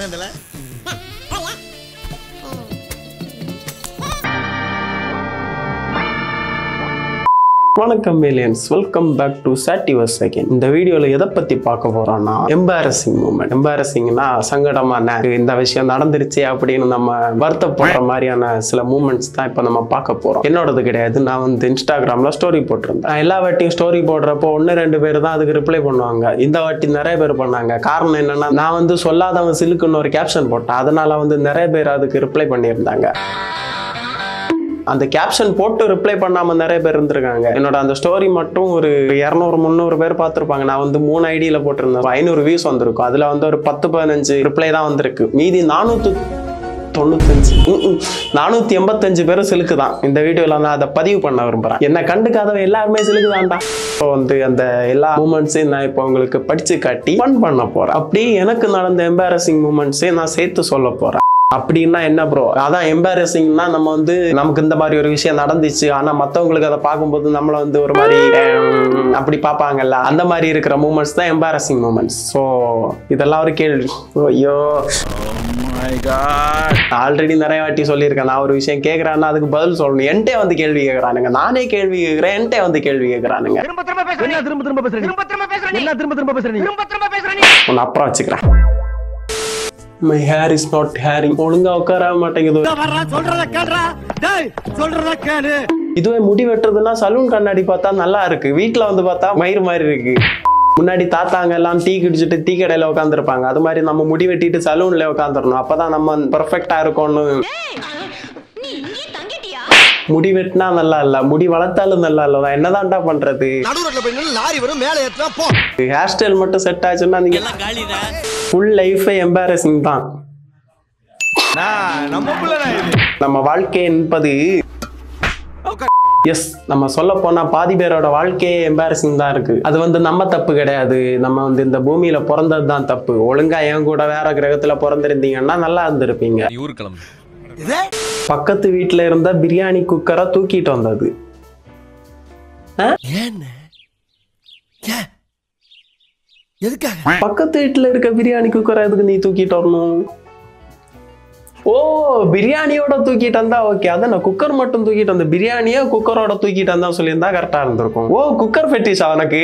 இதுல வணக்கம் millions welcome back to சாட்டிவர் செகண்ட் இந்த வீடியோல எதை பத்தி பார்க்க போறோம்னா எம்பாரசிங் மூமெண்ட் எம்பாரசிங்னா சங்கடமான இந்த விஷயம் நடந்துருச்சு அப்படின்னு நம்ம வருத்தப்படுற மாதிரியான சில மூமெண்ட்ஸ் தான் இப்போ நம்ம பார்க்க போறோம் என்னோடது கிடையாது நான் வந்து இன்ஸ்டாகிராம்ல ஸ்டோரி போட்டிருந்தேன் நான் எல்லா வாட்டியும் ஸ்டோரி போடுறப்போ ஒன்று ரெண்டு பேர் தான் அதுக்கு ரிப்ளை பண்ணுவாங்க இந்த வாட்டி நிறைய பேர் பண்ணாங்க காரணம் என்னன்னா நான் வந்து சொல்லாதவன் சிலுக்குன்னு ஒரு கேப்ஷன் போட்டேன் அதனால வந்து நிறைய பேர் அதுக்கு ரிப்ளை பண்ணியிருந்தாங்க அந்த கேப்ஷன் போட்டு ரிப்ளை பண்ணாம நிறைய பேர் இருந்திருக்காங்க என்னோட அந்த ஸ்டோரி மட்டும் ஒரு இரநூறு முந்நூறு பேர் பார்த்துருப்பாங்க நான் வந்து மூணு ஐடியில போட்டிருந்தேன் ஐநூறு வியூஸ் வந்திருக்கும் அதுல வந்து ஒரு பத்து பதினஞ்சு ரிப்ளை தான் வந்திருக்கு மீதி நானூத்து தொண்ணூத்தஞ்சு ம், ம். நானூத்தி எண்பத்தஞ்சு பேரும் சிலுக்கு தான் இந்த வீடியோல நான் அதை பதிவு பண்ண விரும்புறேன் என்ன கண்டுக்காதவன் எல்லாருமே சிலுக்கு தான்டா இப்போ வந்து அந்த எல்லா மூமெண்ட்ஸையும் நான் இப்போ உங்களுக்கு படிச்சு காட்டி ஃபன் பண்ண போறேன் அப்படி எனக்கு நடந்த எம்பாரசிங் மூமெண்ட்ஸையும் நான் சேர்த்து சொல்ல போறேன் அப்படின்னா என்ன ப்ரோ அதான் எம்பாரசிங்னா நம்ம வந்து நமக்கு இந்த மாதிரி ஒரு விஷயம் நடந்துச்சு ஆனா மத்தவங்களுக்கு அதை பார்க்கும்போது நம்மள வந்து ஒரு மாதிரி ஹம், அப்படி பார்ப்பாங்கல்ல அந்த மாதிரி இருக்கிற மூமெண்ட்ஸ் தான் எம்பாரசிங் மூமெண்ட்ஸ் ஸோ இதெல்லாம் ஒரு கேள்வி ஐயோ ஆல்ரெடி நிறைய வாட்டி சொல்லியிருக்கேன் நான் ஒரு விஷயம் கேட்கறான்னா அதுக்கு பதில் சொல்லணும் என்கிட்ட வந்து கேள்வி கேட்கறானுங்க நானே கேள்வி கேட்கிறேன் என்கிட்ட வந்து கேள்வி கேட்கறானுங்க திரும்ப திரும்ப பேசுறேன் என்ன திரும்ப திரும்ப பேசுறேன் திரும்ப திரும்ப பேசுறேன் என்ன திரும்ப திரும்ப பேசுறேன் திரும்ப திரும்ப பேசுறேன் உன்னை அப்புறம் வச்சுக்கிறேன் my hair is not hearing ஒழுங்கா உட்கார மாட்டேங்குது சொல்றத கேளுடா டேய் சொல்றத கேளு இதுவே முடி வெட்டுறதுன்னா சலூன் கண்ணாடி பார்த்தா நல்லா இருக்கு வீட்ல வந்து பார்த்தா மயிறு மாதிரி இருக்கு முன்னாடி தாத்தாங்க எல்லாம் டீ குடிச்சிட்டு டீ கடையில உட்காந்துருப்பாங்க அது மாதிரி நம்ம முடி வெட்டிட்டு சலூன்ல உட்காந்துடணும் அப்பதான் நம்ம பெர்ஃபெக்டா இருக்கோம்னு நீ இங்கே தங்கிட்டியா முடி வெட்டினா நல்லா இல்ல முடி வளர்த்தாலும் நல்லா இல்ல நான் என்னதான்டா பண்றது நடு ரோட்ல போய் நின்னு லாரி வரும் மேல ஏத்துனா போ ஹேர் ஸ்டைல் மட்டும் செட் ஆச்சுன்னா நீங்க ஃபுல் லைஃபே எம்பாரசிங் தான் நம்ம புள்ளடா இது நம்ம வாழ்க்கை என்பது எஸ் நம்ம சொல்ல போனா பாதி பேரோட வாழ்க்கையே எம்பாரசிங் தான் இருக்கு அது வந்து நம்ம தப்பு கிடையாது நம்ம வந்து இந்த பூமியில பிறந்தது தான் தப்பு ஒழுங்கா என் கூட வேற கிரகத்துல பிறந்திருந்தீங்கன்னா நல்லா இருந்திருப்பீங்க பக்கத்து வீட்டுல இருந்த பிரியாணி குக்கரை தூக்கிட்டு வந்தது ஆ? எதுக்காக பக்கத்து வீட்டுல இருக்க பிரியாணி குக்கரை எதுக்கு நீ தூக்கிட்டு வரணும் ஓ பிரியாணியோட தூக்கிட்டு வந்தா ஓகே அதான் நான் குக்கர் மட்டும் தூக்கிட்டு வந்த பிரியாணியோ குக்கரோட தூக்கிட்டு வந்தா சொல்லியிருந்தா கரெக்டா இருந்திருக்கும் ஓ குக்கர் ஃபெட்டிஷா உனக்கு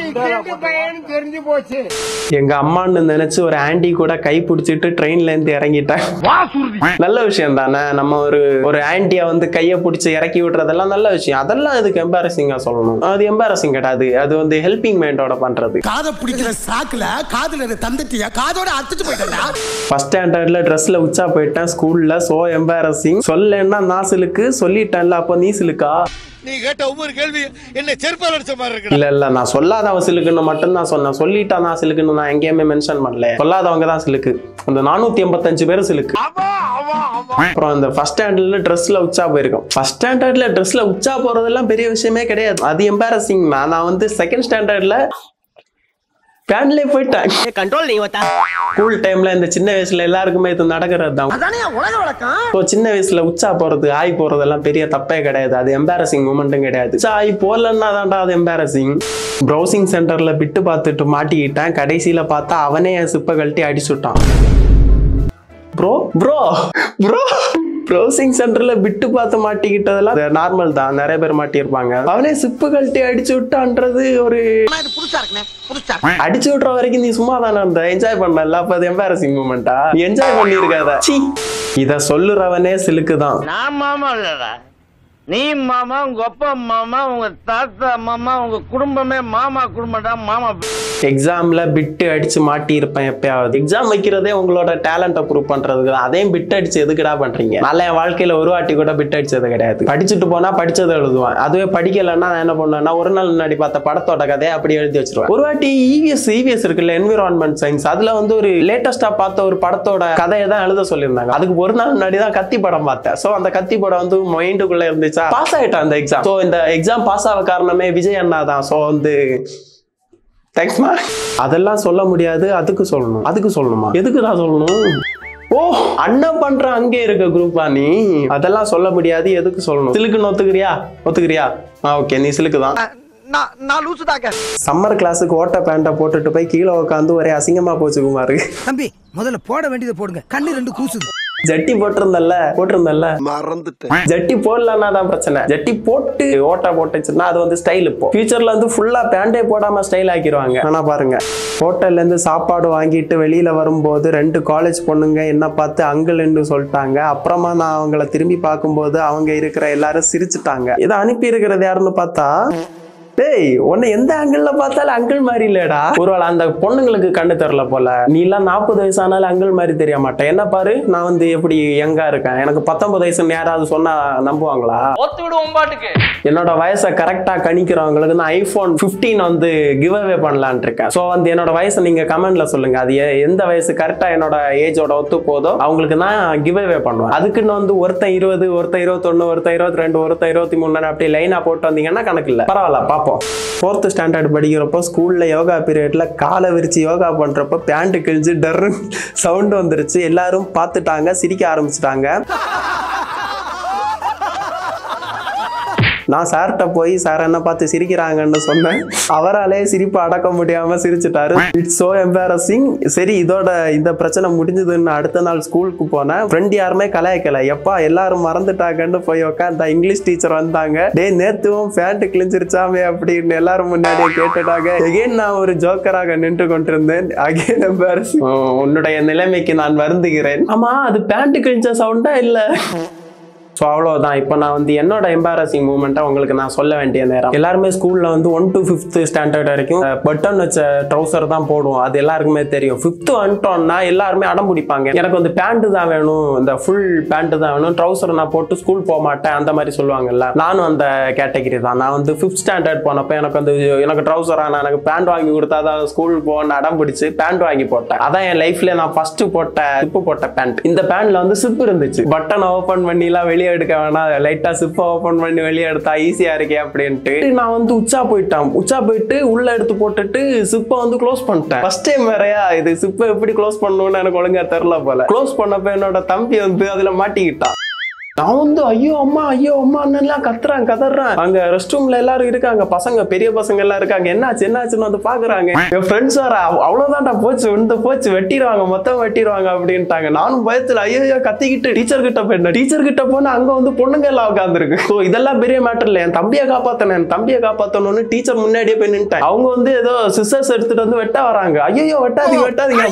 எங்க அம்மான்னு நினைச்சு ஒரு ஆன்டி கூட கை பிடிச்சிட்டு ட்ரெயின்ல இருந்து இறங்கிட்டேன் நல்ல விஷயம் தானே நம்ம ஒரு ஒரு ஆன்டிய வந்து கையை பிடிச்சி இறக்கி விடுறதெல்லாம் நல்ல விஷயம் அதெல்லாம் அதுக்கு எம்பாரசிங்கா சொல்லணும் அது எம்பாரசிங் கிடையாது அது வந்து ஹெல்பிங் மைண்டோட பண்றது காதை பிடிக்கிற சாக்குல காதுல தந்துட்டியா காதோட அத்துட்டு போயிட்டா ஃபர்ஸ்ட் ஸ்டாண்டர்ட்ல ட்ரெஸ்ல உச்சா போயிட்டேன் ஸ்கூல்ல சோ எம்பாரசிங் சொல்லலைன்னா நான் சிலுக்கு சொல்லிட்டேன்ல அப்போ நீ சிலுக்கா நீ கேட்ட ஒவ்வொரு கேள்வி என்ன செருப்பால் அடிச்ச மாதிரி இருக்கு இல்ல இல்ல நான் சொல்லாதவன் சிலுக்குன்னு மட்டும் தான் சொன்னேன் சொல்லிட்டா நான் சிலுக்குன்னு நான் எங்கேயுமே மென்ஷன் பண்ணல சொல்லாதவங்க தான் சிலுக்கு அந்த நானூத்தி எண்பத்தஞ்சு பேர் சிலுக்கு அப்புறம் அந்த ஃபர்ஸ்ட் ஸ்டாண்டர்ட்ல ட்ரெஸ்ல உச்சா போயிருக்கோம் ஃபர்ஸ்ட் ஸ்டாண்டர்ட்ல ட்ரெஸ்ல உச்சா போறதெல்லாம் பெரிய விஷயமே கிடையாது அது எம்பாரசிங் நான் வந்து செகண்ட் ஸ்டாண்டர்ட்ல பேண்ட்லயே போயிட்டேன் கண்ட்ரோல் நீ வத்தா ஸ்கூல் டைம்ல இந்த சின்ன வயசுல எல்லாருக்குமே இது நடக்கிறது தான் அதானே உலக வழக்கம் இப்போ சின்ன வயசுல உச்சா போறது ஆய் போறதெல்லாம் பெரிய தப்பே கிடையாது அது எம்பாரசிங் மூமெண்ட்டும் கிடையாது உச்சா ஆய் போடலன்னா தான்டா அது எம்பாரசிங் ப்ரௌசிங் சென்டர்ல பிட்டு பார்த்துட்டு மாட்டிக்கிட்டேன் கடைசியில பார்த்தா அவனே என் சிப்பை கழட்டி அடிச்சுட்டான் ப்ரோ ப்ரோ ப்ரோ ப்ரௌசிங் சென்டர்ல பிட்டு பார்த்து மாட்டிக்கிட்டதெல்லாம் நார்மல் தான் நிறைய பேர் மாட்டியிருப்பாங்க அவனே சிப்பு கழட்டி அடிச்சு விட்டான்றது ஒரு இது புதுசா இருக்குனே புதுசா அடிச்சு விட்ற வரைக்கும் நீ சும்மா தானே இருந்த என்ஜாய் பண்ணல அப்ப அது எம்பாரசிங் மூமெண்டா நீ என்ஜாய் பண்ணியிருக்காத சீ இத சொல்லுறவனே சிலுக்கு தான் நான் மாமா இல்லடா நீ மாமா உங்க அப்பா மாமா உங்க தாத்தா மாமா உங்க குடும்பமே மாமா குடும்பம்டா மாமா எக்ஸாம்ல பிட்டு அடிச்சு மாட்டி இருப்பேன் எப்பயாவது எக்ஸாம் வைக்கிறதே உங்களோட டேலண்ட்டை ப்ரூவ் பண்றதுக்கு தான் அதையும் பிட் அடிச்சு எதுக்குடா பண்றீங்க நல்ல என் வாழ்க்கையில ஒரு வாட்டி கூட பிட் அடிச்சது கிடையாது படிச்சுட்டு போனா படிச்சதை எழுதுவேன் அதுவே படிக்கலைன்னா நான் என்ன பண்ணுவேன்னா ஒரு நாள் முன்னாடி பார்த்த படத்தோட கதையை அப்படி எழுதி வச்சிருவேன் ஒரு வாட்டி இவிஎஸ் இவிஎஸ் இருக்குல்ல என்விரான்மெண்ட் சயின்ஸ் அதுல வந்து ஒரு லேட்டஸ்டா பார்த்த ஒரு படத்தோட கதையை தான் எழுத சொல்லியிருந்தாங்க அதுக்கு ஒரு நாள் முன்னாடி தான் கத்தி படம் பார்த்தேன் சோ அந்த கத்தி படம் வந்து மைண்டுக்குள்ள இருந்துச்சா பாஸ் ஆயிட்டேன் அந்த எக்ஸாம் ஸோ இந்த எக்ஸாம் பாஸ் ஆக காரணமே விஜய் அண்ணா தான் ஸோ வந்து தேங்க்ஸ்மா அதெல்லாம் சொல்ல முடியாது அதுக்கு சொல்லணும் அதுக்கு சொல்லணுமா எதுக்கு நான் சொல்லணும் ஓ அண்ணன் பண்ற அங்கே இருக்க குரூப்பா நீ அதெல்லாம் சொல்ல முடியாது எதுக்கு சொல்லணும் சிலுக்குன்னு ஒத்துக்கிறியா ஒத்துக்கிறியா ஆ ஓகே நீ சிலுக்கு தான் நான் நான் லூசு தாங்க சம்மர் கிளாஸுக்கு ஓட்ட பேண்ட்டை போட்டுட்டு போய் கீழே உட்காந்து ஒரே அசிங்கமா போச்சு குமார் தம்பி முதல்ல போட வேண்டியதை போடுங்க கண்ணு ரெண்டு கூசுது ஜட்டி போட்டிருந்தல்ல போட்டிருந்தல்ல மறந்துட்டேன் ஜட்டி போடலன்னா தான் பிரச்சனை ஜட்டி போட்டு ஓட்டா போட்டுச்சுன்னா அது வந்து ஸ்டைல் இப்போ ஃபியூச்சர்ல வந்து ஃபுல்லா பேண்டே போடாம ஸ்டைல் ஆக்கிடுவாங்க ஆனா பாருங்க ஹோட்டல்ல இருந்து சாப்பாடு வாங்கிட்டு வெளியில வரும்போது ரெண்டு காலேஜ் பொண்ணுங்க என்ன பார்த்து அங்கிள்னு சொல்லிட்டாங்க அப்புறமா நான் அவங்கள திரும்பி பார்க்கும்போது அவங்க இருக்கிற எல்லாரும் சிரிச்சுட்டாங்க இதை அனுப்பி இருக்கிறது யாருன்னு பார்த்தா டேய் உன்னை எந்த ஆங்கிள் பார்த்தாலும் அங்கிள் மாதிரி இல்லடா ஒருவேளை அந்த பொண்ணுங்களுக்கு கண்ணு தெரியல போல நீ எல்லாம் நாற்பது வயசு ஆனாலும் அங்கிள் மாதிரி தெரிய மாட்டேன் என்ன பாரு நான் வந்து எப்படி யங்கா இருக்கேன் எனக்கு பத்தொன்பது வயசுன்னு யாராவது சொன்னா நம்புவாங்களா என்னோட வயசை கரெக்டா கணிக்கிறவங்களுக்கு நான் ஐபோன் 15 வந்து கிவ் அவே பண்ணலான் இருக்கேன் ஸோ வந்து என்னோட வயசை நீங்க கமெண்ட்ல சொல்லுங்க அது எ- எந்த வயசு கரெக்டா என்னோட ஏஜோட ஒத்து போதோ அவங்களுக்கு நான் கிவ் அவே பண்ணுவேன் அதுக்குன்னு வந்து ஒருத்தன் இருபது ஒருத்தன் இருபத்தொன்னு ஒருத்தன் இருபத்தி ரெண்டு ஒருத்தன் இருபத்தி மூணு அப்படி லைனா போட்டு வந்தீங்கன்னா கணக்கு இல்ல பரவாயில்ல பார்ப்போம் ஃபோர்த்து ஸ்டாண்டர்ட் படிக்கிறப்போ ஸ்கூல்ல யோகா பீரியட்ல காலை விரிச்சு யோகா பண்றப்போ பேண்ட் கிழிஞ்சு டர்ரு சவுண்ட் வந்துருச்சு எல்லாரும் பார்த்துட்டாங்க சிரிக்க ஆரம்பிச்சிட்டாங்க நான் சார்கிட்ட போய் சார் என்ன பார்த்து சிரிக்கிறாங்கன்னு சொன்னேன் அவராலே சிரிப்பு அடக்க முடியாம சிரிச்சிட்டாரு இட்ஸ் சோ எம்பாரசிங் சரி இதோட இந்த பிரச்சனை முடிஞ்சதுன்னு அடுத்த நாள் ஸ்கூலுக்கு போனேன் ஃப்ரெண்ட் யாருமே கலாய்க்கல எப்பா எல்லாரும் மறந்துட்டாங்கன்னு போய் உட்காந்தா இங்கிலீஷ் டீச்சர் வந்தாங்க டே நேத்துவும் பேண்ட் கிழிஞ்சிருச்சாமே அப்படின்னு எல்லாரும் முன்னாடியே கேட்டுட்டாங்க எகைன் நான் ஒரு ஜோக்கராக நின்று கொண்டிருந்தேன் அகைன் எம்பாரசிங் உன்னுடைய நிலைமைக்கு நான் வருந்துகிறேன் ஆமா அது பேண்ட் கிழிஞ்ச சவுண்டா இல்ல ஸோ அவ்வளோதான் இப்போ நான் வந்து என்னோட எம்பாரசிங் மூமெண்ட்டை உங்களுக்கு நான் சொல்ல வேண்டிய நேரம் எல்லாருமே ஸ்கூலில் வந்து ஒன் டு ஃபிஃப்த் ஸ்டாண்டர்ட் வரைக்கும் பட்டன் வச்ச ட்ரௌசர் தான் போடுவோம் அது எல்லாருக்குமே தெரியும் ஃபிஃப்த்து வந்துட்டோம்னா எல்லாருமே அடம் பிடிப்பாங்க எனக்கு வந்து பேண்ட் தான் வேணும் இந்த ஃபுல் பேண்ட் தான் வேணும் ட்ரௌசர் நான் போட்டு ஸ்கூல் போக மாட்டேன் அந்த மாதிரி சொல்லுவாங்கல்ல நானும் அந்த கேட்டகரி தான் நான் வந்து ஃபிஃப்த் ஸ்டாண்டர்ட் போனப்போ எனக்கு வந்து எனக்கு ட்ரௌசரா நான் எனக்கு பேண்ட் வாங்கி கொடுத்தா தான் ஸ்கூல் போகணும்னு அடம் பிடிச்சு பேண்ட் வாங்கி போட்டேன் அதான் என் லைஃப்ல நான் ஃபர்ஸ்ட் போட்ட சிப்பு போட்ட பேண்ட் இந்த பேண்ட்ல வந்து சிப் இருந்துச்சு பட்டன் ஓபன் பண்ணிலாம் வெளியே எடுக்க வேணாம் லைட்டா சிப்பை ஓபன் பண்ணி வெளியே எடுத்தா ஈஸியா இருக்கே அப்படின்ட்டு நான் வந்து உச்சா போயிட்டேன் உச்சா போயிட்டு உள்ள எடுத்து போட்டுட்டு சிப்பை வந்து க்ளோஸ் பண்ணிட்டேன் ஃபர்ஸ்ட் டைம் வேறயா இது சிப்பை எப்படி க்ளோஸ் பண்ணணும்னு எனக்கு ஒழுங்கா தெரியல போல க்ளோஸ் பண்ணப்ப என்னோட தம்பி வந்து அதுல மாட்டிக்கிட்டான் நான் வந்து ஐயோ அம்மா ஐயோ அம்மா எல்லாம் கத்துறான் கதறான் அங்க ரெஸ்ட் ரூம்ல எல்லாரும் இருக்காங்க பசங்க பெரிய பசங்க எல்லாம் இருக்காங்க என்னாச்சு என்னாச்சுன்னு வந்து பாக்குறாங்க என் ஃப்ரெண்ட்ஸ் வேற அவ்- அவ்வளவுதான்டா போச்சு இந்த போச்சு வெட்டிடுவாங்க மொத்தம் வெட்டிடுவாங்க அப்படின்ட்டாங்க நானும் பயத்துல ஐயோ கத்திக்கிட்டு டீச்சர் கிட்ட போயிட்டேன் டீச்சர் கிட்ட போனா அங்க வந்து பொண்ணுங்க எல்லாம் உட்காந்துருக்கு ஸோ இதெல்லாம் பெரிய மேட்டர் இல்ல என் தம்பியை காப்பாத்தணும் என் தம்பியை காப்பாத்தணும்னு டீச்சர் முன்னாடியே போய் நின்ட்டேன் அவங்க வந்து ஏதோ சிசர்ஸ் எடுத்துட்டு வந்து வெட்ட வராங்க ஐயோ வெட்டாதீங்க வெட்டாதீங்க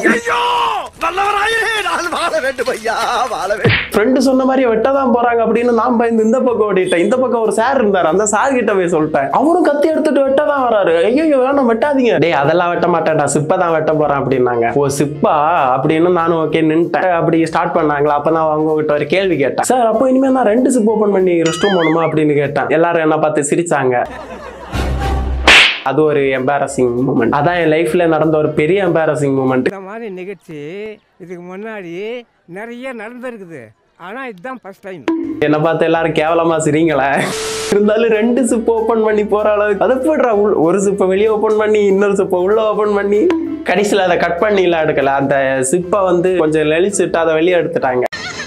நல்லவராயே நான் வாழ வேண்டும் ஐயா வாழ வேண்டும் ஃப்ரெண்டு சொன்ன மாதிரி வெட்ட தான் போறாங்க அப்படின்னு நான் பயந்து இந்த பக்கம் ஓடிட்டேன் இந்த பக்கம் ஒரு சார் இருந்தார் அந்த சார் கிட்ட போய் சொல்லிட்டேன் அவரும் கத்தி எடுத்துட்டு வெட்ட தான் வராரு ஐயோ வேணாம் வெட்டாதீங்க டேய் அதெல்லாம் வெட்ட மாட்டேன்டா சிப்பை தான் வெட்ட போறேன் அப்படின்னாங்க ஓ சிப்பா அப்படின்னு நானும் ஓகே நின்ட்டேன் அப்படி ஸ்டார்ட் பண்ணாங்களா அப்ப நான் அவங்க கிட்ட ஒரு கேள்வி கேட்டேன் சார் அப்போ இனிமே நான் ரெண்டு சிப் ஓபன் பண்ணி ரெஸ்ட் ரூம் போகணுமா அப்படின்னு கேட்டேன் எல்லாரும் என்ன பார்த்து சிரிச்சாங்க அது ஒரு எம்பாரசிங் மூமெண்ட் அதான் என் லைஃப்ல நடந்த ஒரு பெரிய எம்பாரசிங் மூமெண்ட் இந்த மாதிரி நிகழ்ச்சி இதுக்கு முன்னாடி நிறைய நடந்திருக்குது ஆனால் இதுதான் ஃபர்ஸ்ட் டைம் என்ன பார்த்து எல்லாரும் கேவலமா சிரிங்களே இருந்தாலும் ரெண்டு சிப் ஓபன் பண்ணி போற அளவுக்கு அதை போடுறா உள்- ஒரு சிப்பை வெளியே ஓபன் பண்ணி இன்னொரு சிப்பை உள்ள ஓபன் பண்ணி கடைசியில் அதை கட் பண்ணிலாம் எடுக்கல அந்த சிப்பை வந்து கொஞ்சம் நெளிச்சுட்டு அதை வெளியே எடுத்துட்டாங்க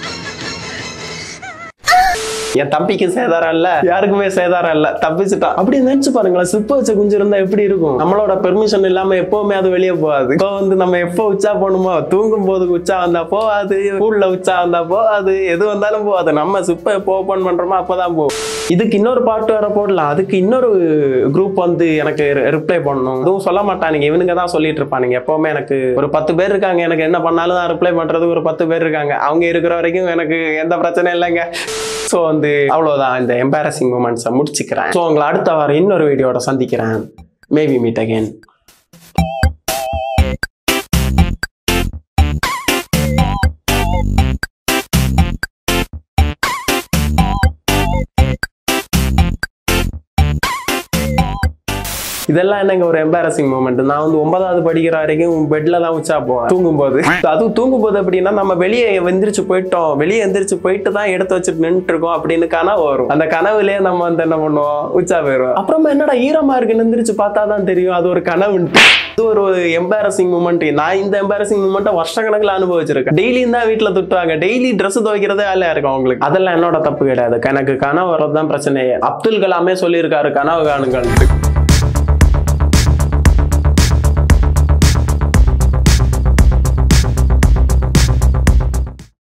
என் தம்பிக்கு சேதாரம் இல்ல யாருக்குமே சேதாரம் இல்ல தப்பிச்சுட்டான் அப்படி நினைச்சு பாருங்களேன் சிப்ப வச்ச குஞ்சு இருந்தா எப்படி இருக்கும் நம்மளோட பெர்மிஷன் இல்லாம எப்பவுமே அது வெளியே போகாது இப்போ வந்து நம்ம எப்போ உச்சா போகணுமோ தூங்கும் போது உச்சா வந்தா போகாது ஸ்கூல்ல உச்சா வந்தா போகாது எது வந்தாலும் போகாது நம்ம சிப்ப எப்போ ஓபன் பண்றோமோ அப்பதான் போகும் இதுக்கு இன்னொரு பாட்டு வேற போடலாம் அதுக்கு இன்னொரு குரூப் வந்து எனக்கு ரிப்ளை பண்ணணும் அதுவும் சொல்ல மாட்டானுங்க இவனுங்க தான் சொல்லிட்டு இருப்பானுங்க எப்பவுமே எனக்கு ஒரு பத்து பேர் இருக்காங்க எனக்கு என்ன பண்ணாலும் தான் ரிப்ளை பண்றதுக்கு ஒரு பத்து பேர் இருக்காங்க அவங்க இருக்கிற வரைக்கும் எனக்கு எந்த பிரச்சனையும் இல்லைங்க ஸோ வந்து அவ்வளோதான் இந்த எம்பாரசிங் மூமெண்ட்ஸை முடிச்சுக்கிறேன் ஸோ உங்களை அடுத்த வாரம் இன்னொரு வீடியோட சந்திக்கிறேன் மேபி மீட் அகைன் இதெல்லாம் என்னங்க ஒரு எம்பாரசிங் மூமெண்ட் நான் வந்து ஒன்பதாவது படிக்கிற வரைக்கும் பெட்ல தான் உச்சா போவேன் தூங்கும்போது அதுவும் தூங்கும்போது எப்படின்னா நம்ம வெளியே எந்திரிச்சு போயிட்டோம் வெளியே எந்திரிச்சு போயிட்டு தான் எடுத்து வச்சுட்டு நின்றுட்டு இருக்கோம் அப்படின்னு கனவு வரும் அந்த கனவுலயே நம்ம வந்து என்ன பண்ணுவோம் உச்சா போயிடுவோம் அப்புறமா என்னடா ஈரமா இருக்கு எந்திரிச்சு பார்த்தா தான் தெரியும் அது ஒரு கனவுன்ட்டு இது ஒரு எம்பாரசிங் மூமெண்ட் நான் இந்த எம்பாரசிங் மூமெண்ட்டை வருஷக்கணக்கில் அனுபவிச்சிருக்கேன் டெய்லியும் தான் வீட்டில் திட்டுவாங்க டெய்லி ட்ரெஸ் துவைக்கிறதே வேலையா இருக்கும் அவங்களுக்கு அதெல்லாம் என்னோட தப்பு கிடையாது எனக்கு கனவு வர்றது தான் பிரச்சனையே அப்துல் கலாமே சொல்லியிருக்காரு கனவு காணுங்கள்